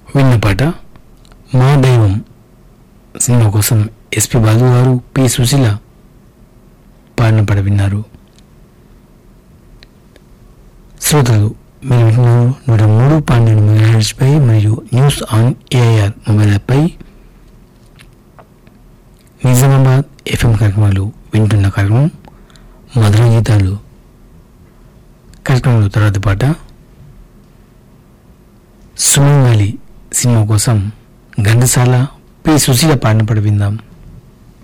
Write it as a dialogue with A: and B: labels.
A: విన్న పాట మా దైవం సినిమా కోసం ఎస్పి బాలు గారు పి సుశీల పాడిన పాట విన్నారు శ్రోతలు మీరు వింటున్నారు నూట మూడు పన్నెండు మెగాహెర్ట్జ్ పై మరియు న్యూస్ ఆన్ ఏఐఆర్ మొబైల్ యాప్పై నిజామాబాద్ ఎఫ్ఎం కార్యక్రమాలు వింటున్న కార్యక్రమం మధుర గీతాలు కార్యక్రమంలో తర్వాత పాట సుమంగళి సినిమా కోసం ఘంటసాల పి సుశీల పాడిన పాట విందాం